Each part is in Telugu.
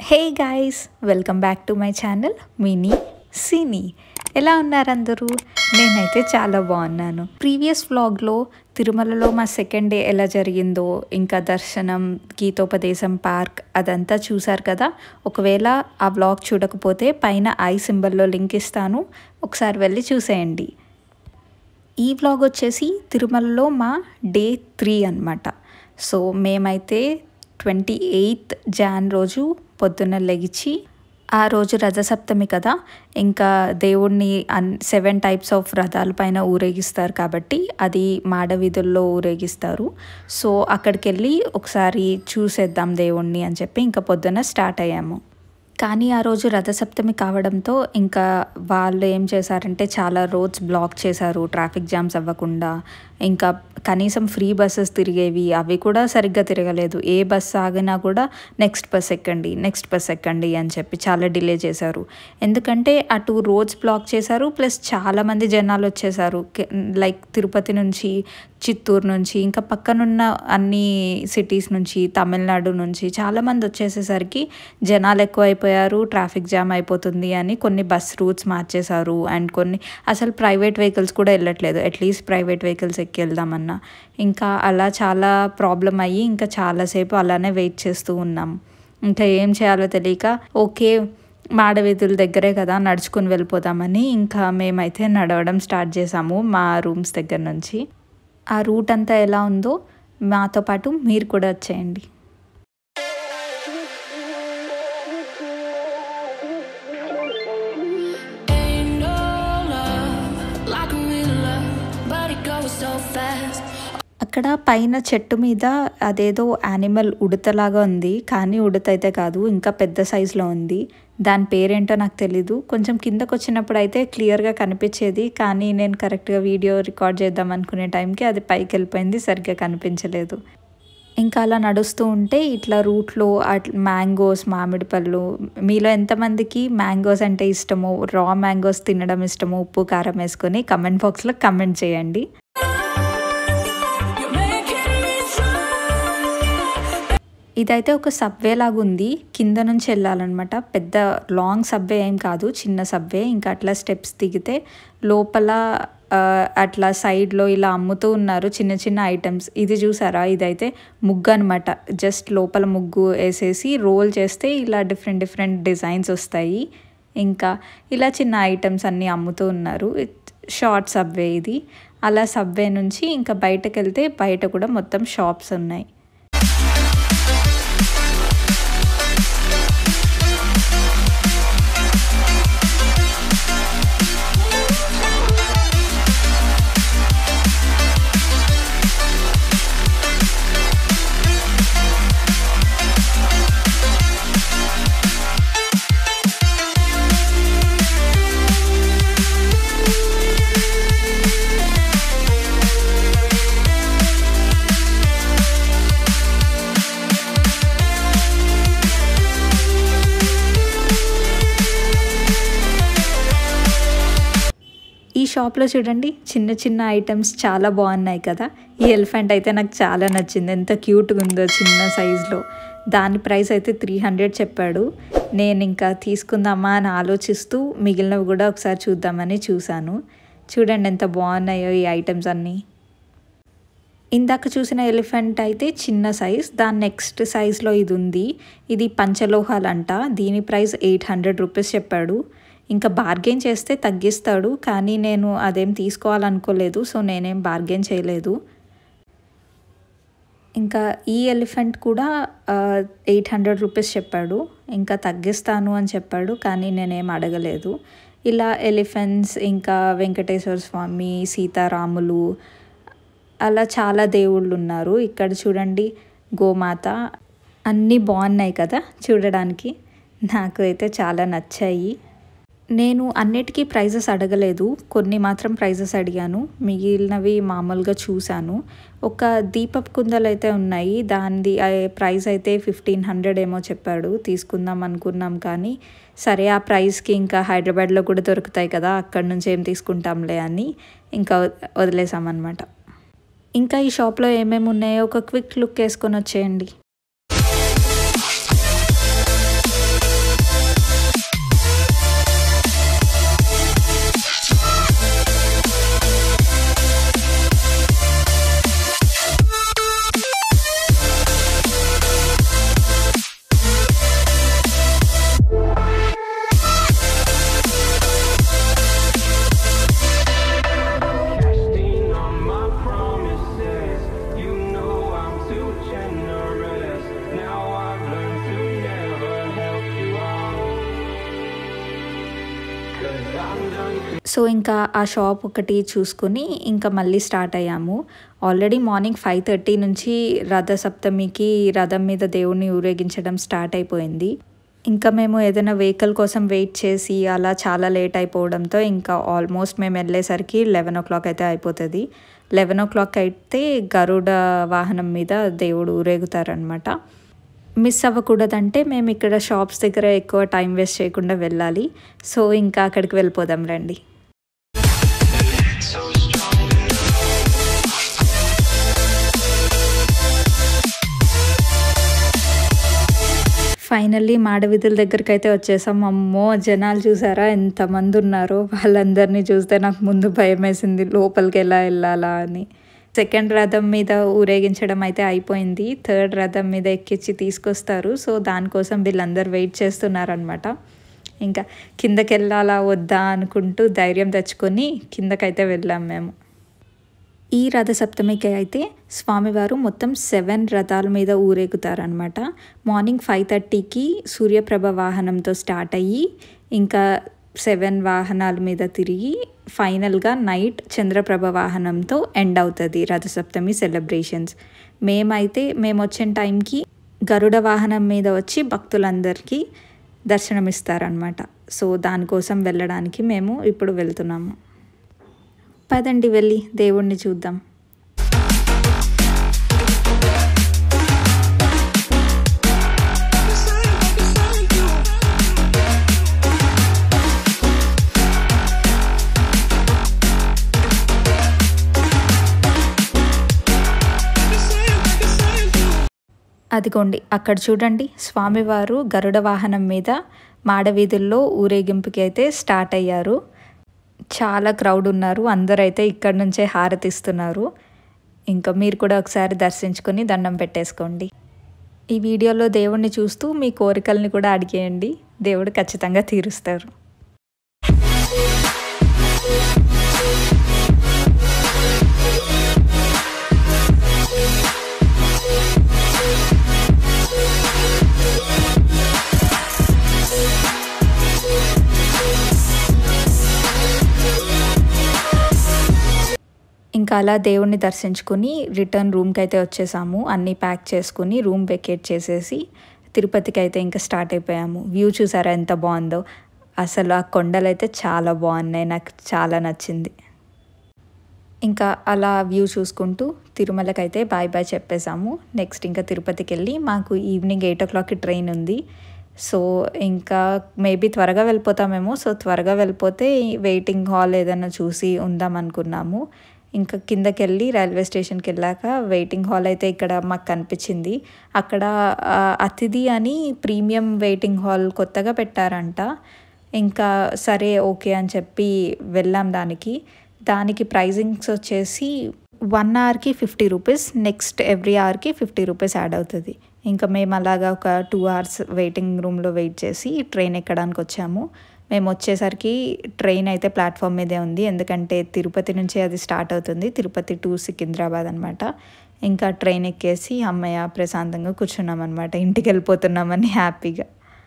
Hey guys welcome back to my channel Mini Cine ఎలా ఉన్నారు అందరూ నేనైతే చాలా బాగున్నాను ప్రీవియస్ వ్లాగ్లో తిరుమలలో మా సెకండ్ డే ఎలా జరిగిందో ఇంకా దర్శనం గీతోపదేశం పార్క్ అదంతా చూసారు కదా ఒకవేళ ఆ వ్లాగ్ చూడకపోతే పైన ఐ సింబల్లో లింక్ ఇస్తాను ఒకసారి వెళ్ళి చూసేయండి ఈ వ్లాగ్ వచ్చేసి తిరుమలలో మా డే త్రీ అనమాట సో మేమైతే ట్వంటీ ఎయిత్ జాన్ రోజు పొద్దున్న లెగిచి ఆ రోజు రథసప్తమి కదా ఇంకా దేవుణ్ణి అన్ సెవెన్ టైప్స్ ఆఫ్ రథాల పైన ఊరేగిస్తారు కాబట్టి అది మాడ వీధుల్లో ఊరేగిస్తారు సో అక్కడికి వెళ్ళి ఒకసారి చూసేద్దాం దేవుణ్ణి అని చెప్పి ఇంకా పొద్దున్న స్టార్ట్ అయ్యాము కానీ ఆ రోజు రథసప్తమి కావడంతో ఇంకా వాళ్ళు ఏం చేశారంటే చాలా రోడ్స్ బ్లాక్ చేశారు ట్రాఫిక్ జామ్స్ అవ్వకుండా ఇంకా కనీసం ఫ్రీ బస్సెస్ తిరిగేవి అవి కూడా సరిగ్గా తిరగలేదు ఏ బస్ ఆగినా కూడా నెక్స్ట్ బస్ ఎక్కండి నెక్స్ట్ బస్ ఎక్కండి అని చెప్పి చాలా డిలే చేశారు ఎందుకంటే అటు రోడ్స్ బ్లాక్ చేశారు ప్లస్ చాలామంది జనాలు వచ్చేసారు లైక్ తిరుపతి నుంచి చిత్తూరు నుంచి ఇంకా పక్కనున్న అన్ని సిటీస్ నుంచి తమిళనాడు నుంచి చాలామంది వచ్చేసేసరికి జనాలు ఎక్కువైపోయారు ట్రాఫిక్ జామ్ అయిపోతుంది అని కొన్ని బస్ రూట్స్ మార్చేశారు అండ్ కొన్ని అసలు ప్రైవేట్ వెహికల్స్ కూడా వెళ్ళట్లేదు అట్లీస్ట్ ప్రైవేట్ వెహికల్స్ ఎక్కి వెళ్దామన్నా ఇంకా అలా చాలా ప్రాబ్లం అయ్యి ఇంకా చాలాసేపు అలానే వెయిట్ చేస్తూ ఉన్నాం ఇంకా ఏం చేయాలో తెలియక ఓకే మాడవీధుల దగ్గరే కదా నడుచుకుని వెళ్ళిపోదామని ఇంకా మేమైతే నడవడం స్టార్ట్ చేసాము మా రూమ్స్ దగ్గర నుంచి ఆ రూట్ అంతా ఎలా ఉందో మాతో పాటు మీరు కూడా వచ్చేయండి Ain't no love like a real love, but it goes so fast. అక్కడ పైన చెట్టు మీద అదేదో యానిమల్ ఉడతలాగా ఉంది కానీ ఉడత అయితే కాదు ఇంకా పెద్ద సైజులో ఉంది దాని పేరేంటో నాకు తెలీదు కొంచెం కిందకు వచ్చినప్పుడు అయితే క్లియర్గా కనిపించేది కానీ నేను కరెక్ట్గా వీడియో రికార్డ్ చేద్దాం అనుకునే టైంకి అది పైకి వెళ్ళిపోయింది సరిగ్గా కనిపించలేదు ఇంకా అలా నడుస్తూ ఉంటే ఇట్లా రూట్లో అట్లా మ్యాంగోస్ మామిడి పళ్ళు మీలో ఎంతమందికి మ్యాంగోస్ అంటే ఇష్టమో రా మ్యాంగోస్ తినడం ఇష్టమో ఉప్పు కారం వేసుకొని కమెంట్ బాక్స్లో కమెంట్ చేయండి You're making me try. ఇదైతే ఒక సబ్వే లాగా ఉంది కింద నుంచి వెళ్ళాలన్నమాట పెద్ద లాంగ్ సబ్వే ఏం కాదు చిన్న సబ్వే ఇంకా అట్లా స్టెప్స్ దిగితే లోపల ఆ, అట్లా సైడ్లో ఇలా అమ్ముతూ ఉన్నారు చిన్న చిన్న ఐటమ్స్ ఇది చూసారా ఇదైతే ముగ్గు అనమాట జస్ట్ లోపల ముగ్గు వేసేసి రోల్ చేస్తే ఇలా డిఫరెంట్ డిఫరెంట్ డిజైన్స్ వస్తాయి ఇంకా ఇలా చిన్న ఐటమ్స్ అన్నీ అమ్ముతూ ఉన్నారు షార్ట్ సబ్వే ఇది అలా సబ్వే నుంచి ఇంకా బయటకు వెళ్తే బయట కూడా మొత్తం షాప్స్ ఉన్నాయి ఈ షాప్లో చూడండి చిన్న చిన్న ఐటమ్స్ చాలా బాగున్నాయి కదా ఈ ఎలిఫెంట్ అయితే నాకు చాలా నచ్చింది ఎంత క్యూట్గా ఉందో చిన్న సైజులో దాని ప్రైస్ అయితే త్రీ హండ్రెడ్ చెప్పాడు నేను ఇంకా తీసుకుందామా అని ఆలోచిస్తూ మిగిలినవి కూడా ఒకసారి చూద్దామని చూశాను చూడండి ఎంత బాగున్నాయో ఈ ఐటమ్స్ అన్నీ ఇందాక చూసిన ఎలిఫెంట్ అయితే చిన్న సైజ్ దాని నెక్స్ట్ సైజ్లో ఇది ఉంది ఇది పంచలోహాలంట దీని ప్రైస్ ఎయిట్ హండ్రెడ్ రూపీస్ చెప్పాడు ఇంకా బార్గెన్ చేస్తే తగ్గిస్తాడు కానీ నేను అదేం తీసుకోవాలనుకోలేదు సో నేనేం బార్గెన్ చేయలేదు ఇంకా ఈ ఎలిఫెంట్ కూడా ఎయిట్ హండ్రెడ్ రూపీస్ చెప్పాడు ఇంకా తగ్గిస్తాను అని చెప్పాడు కానీ నేనేం అడగలేదు ఇలా ఎలిఫెంట్స్ ఇంకా వెంకటేశ్వర స్వామి సీతారాములు అలా చాలా దేవుళ్ళు ఉన్నారు ఇక్కడ చూడండి గోమాత అన్నీ బాగున్నాయి కదా చూడడానికి నాకు అయితే చాలా నచ్చాయి నేను అన్నిటికీ ప్రైజెస్ అడగలేదు కొన్ని మాత్రం ప్రైజెస్ అడిగాను మిగిలినవి మామూలుగా చూశాను ఒక దీపపు కుందలు అయితే ఉన్నాయి దానిది ప్రైస్ అయితే ఫిఫ్టీన్ హండ్రెడ్ ఏమో చెప్పాడు తీసుకుందాం అనుకున్నాం కానీ సరే ఆ ప్రైస్కి ఇంకా హైదరాబాద్లో కూడా దొరుకుతాయి కదా అక్కడ నుంచి ఏం తీసుకుంటాంలే అని ఇంకా వదిలేసామన్నమాట ఇంకా ఈ షాప్లో ఏమేమి ఉన్నాయో ఒక క్విక్ లుక్ వేసుకొని వచ్చేయండి సో ఇంకా ఆ షాప్ ఒకటి చూసుకుని ఇంకా మళ్ళీ స్టార్ట్ అయ్యాము ఆల్రెడీ మార్నింగ్ ఫైవ్ థర్టీ నుంచి రథ సప్తమికి రథం మీద దేవుణ్ణి ఊరేగించడం స్టార్ట్ అయిపోయింది ఇంకా మేము ఏదైనా వెహికల్ కోసం వెయిట్ చేసి అలా చాలా లేట్ అయిపోవడంతో ఇంకా ఆల్మోస్ట్ మేము వెళ్ళేసరికి లెవెన్ ఓ క్లాక్ అయితే అయిపోతుంది లెవెన్ ఓ క్లాక్ అయితే గరుడ వాహనం మీద దేవుడు ఊరేగుతారనమాట మిస్ అవ్వకూడదంటే మేము ఇక్కడ షాప్స్ దగ్గర ఎక్కువ టైం వేస్ట్ చేయకుండా వెళ్ళాలి సో ఇంకా అక్కడికి వెళ్ళిపోదాం రండి ఫైనల్లీ మాడవీధుల దగ్గరికి అయితే వచ్చేసాం అమ్మో జనాలు చూసారా ఎంతమంది ఉన్నారో వాళ్ళందరినీ చూస్తే నాకు ముందు భయం వేసింది లోపలికి ఎలా వెళ్ళాలా అని సెకండ్ రథం మీద ఊరేగించడం అయితే అయిపోయింది థర్డ్ రథం మీద ఎక్కించి తీసుకొస్తారు సో దానికోసం వీళ్ళందరూ వెయిట్ చేస్తున్నారనమాట ఇంకా కిందకి వెళ్ళాలా వద్దా అనుకుంటూ ధైర్యం తెచ్చుకొని కిందకైతే వెళ్ళాం మేము ఈ రథ సప్తమికి అయితే స్వామివారు మొత్తం సెవెన్ రథాల మీద ఊరేగుతారనమాట మార్నింగ్ ఫైవ్ థర్టీకి సూర్యప్రభ వాహనంతో స్టార్ట్ అయ్యి ఇంకా సెవెన్ వాహనాల మీద తిరిగి ఫైనల్గా నైట్ చంద్రప్రభ వాహనంతో ఎండ్ అవుతుంది రథసప్తమి సెలబ్రేషన్స్ మేమైతే మేము వచ్చిన టైంకి గరుడ వాహనం మీద వచ్చి భక్తులందరికీ దర్శనమిస్తారనమాట సో దానికోసం వెళ్ళడానికి మేము ఇప్పుడు వెళ్తున్నాము పదండి వెళ్ళి దేవుణ్ణి చూద్దాం అదిగోండి అక్కడ చూడండి స్వామివారు గరుడ వాహనం మీద మాడవీధుల్లో ఊరేగింపుకి అయితే స్టార్ట్ అయ్యారు చాలా క్రౌడ్ ఉన్నారు అందరైతే ఇక్కడ నుంచే హారతిస్తున్నారు ఇంకా మీరు కూడా ఒకసారి దర్శించుకొని దండం పెట్టేసుకోండి ఈ వీడియోలో దేవుణ్ణి చూస్తూ మీ కోరికల్ని కూడా అడిగేయండి దేవుడు ఖచ్చితంగా తీరుస్తారు ఇంకా అలా దేవుణ్ణి దర్శించుకుని రిటర్న్ రూమ్కి అయితే వచ్చేసాము అన్నీ ప్యాక్ చేసుకుని రూమ్ వెకేట్ చేసేసి తిరుపతికి అయితే ఇంకా స్టార్ట్ అయిపోయాము వ్యూ చూసారా ఎంత బాగుందో అసలు ఆ కొండలు అయితే చాలా బాగున్నాయి నాకు చాలా నచ్చింది ఇంకా అలా వ్యూ చూసుకుంటూ తిరుమలకి అయితే బాయ్ బాయ్ చెప్పేసాము నెక్స్ట్ ఇంకా తిరుపతికి వెళ్ళి మాకు ఈవినింగ్ ఎయిట్ ఓ క్లాక్కి ట్రైన్ ఉంది సో ఇంకా మేబీ త్వరగా వెళ్ళిపోతామేమో సో త్వరగా వెళ్ళిపోతే వెయిటింగ్ హాల్ ఏదైనా చూసి ఉందాం అనుకున్నాము ఇంకా కిందకి వెళ్ళి రైల్వే స్టేషన్కి వెళ్ళాక వెయిటింగ్ హాల్ అయితే ఇక్కడ మాకు కనిపించింది అక్కడ ఆ, అతిథి అని ప్రీమియం వెయిటింగ్ హాల్ కొత్తగా పెట్టారంట ఇంకా సరే ఓకే అని చెప్పి వెళ్ళాం దానికి దానికి ప్రైజింగ్స్ వచ్చేసి వన్ అవర్కి ఫిఫ్టీ రూపీస్ నెక్స్ట్ ఎవ్రీ అవర్కి ఫిఫ్టీ రూపీస్ యాడ్ అవుతుంది ఇంకా మేము అలాగా ఒక టూ అవర్స్ వెయిటింగ్ రూమ్లో వెయిట్ చేసి ట్రైన్ ఎక్కడానికి వచ్చాము మేము వచ్చేసరికి ట్రైన్ అయితే ప్లాట్ఫామ్ మీదే ఉంది ఎందుకంటే తిరుపతి నుంచి అది స్టార్ట్ అవుతుంది తిరుపతి టు సికింద్రాబాద్ అనమాట ఇంకా ట్రైన్ ఎక్కేసి అమ్మయ్య ప్రశాంతంగా కూర్చున్నాం అనమాట ఇంటికి వెళ్ళిపోతున్నామని హ్యాపీగా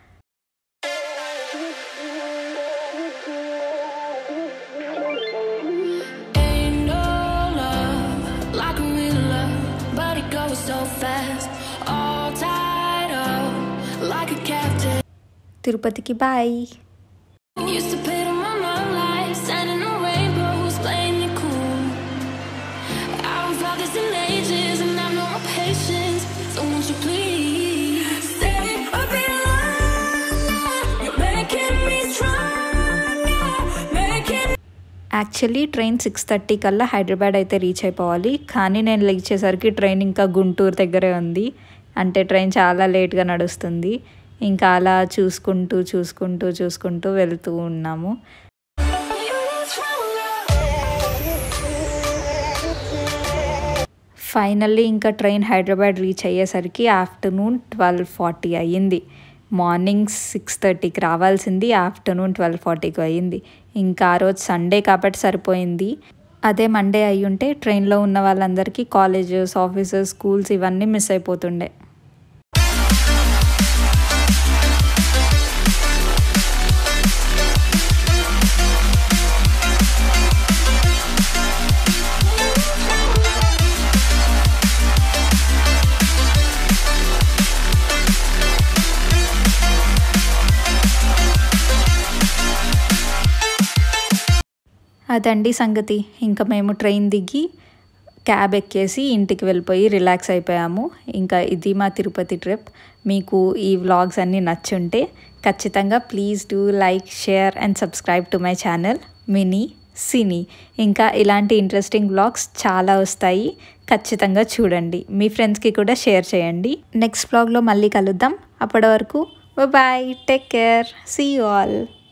Ain't no love like a real love, but it goes so fast. All tied up like a captain. తిరుపతికి boy Used to put on my mind lights, standing on rainbows, playing it cool. I was all this in ages, and I've no more patience. So won't you please stay a bit longer? You're making me stronger, making actually train six thirty కల్లా హైదరాబాద్ అయితే రీచ్ అయిపోవాలి కానీ నేను లేచేసరికి ట్రైన్ ఇంకా గుంటూరు దగ్గరే ఉంది అంటే ట్రైన్ చాలా లేట్గా నడుస్తుంది ఇంకా అలా చూసుకుంటూ చూసుకుంటూ చూసుకుంటూ వెళ్తూ ఉన్నాము ఫైనల్లీ ఇంకా ట్రైన్ హైదరాబాద్ రీచ్ అయ్యేసరికి ఆఫ్టర్నూన్ ట్వెల్వ్ ఫార్టీ అయ్యింది మార్నింగ్ సిక్స్ థర్టీకి రావాల్సింది ఆఫ్టర్నూన్ ట్వెల్వ్ ఫార్టీకి అయ్యింది ఇంకా ఆ రోజు సండే కాబట్టి సరిపోయింది అదే మండే అయి ఉంటే ట్రైన్లో ఉన్న వాళ్ళందరికీ కాలేజెస్ ఆఫీసెస్ స్కూల్స్ ఇవన్నీ మిస్ అయిపోతుండే అదండి సంగతి ఇంకా మేము ట్రైన్ దిగి క్యాబ్ ఎక్కేసి ఇంటికి వెళ్ళిపోయి రిలాక్స్ అయిపోయాము ఇంకా ఇది మా తిరుపతి ట్రిప్ మీకు ఈ వ్లాగ్స్ అన్నీ నచ్చుంటే ఖచ్చితంగా please do like share and subscribe to my channel Mini Cine ఇంకా ఇలాంటి ఇంట్రెస్టింగ్ వ్లాగ్స్ చాలా వస్తాయి ఖచ్చితంగా చూడండి మీ ఫ్రెండ్స్కి కూడా షేర్ చేయండి నెక్స్ట్ వ్లాగ్లో మళ్ళీ కలుద్దాం అప్పటి వరకు bye take care see you all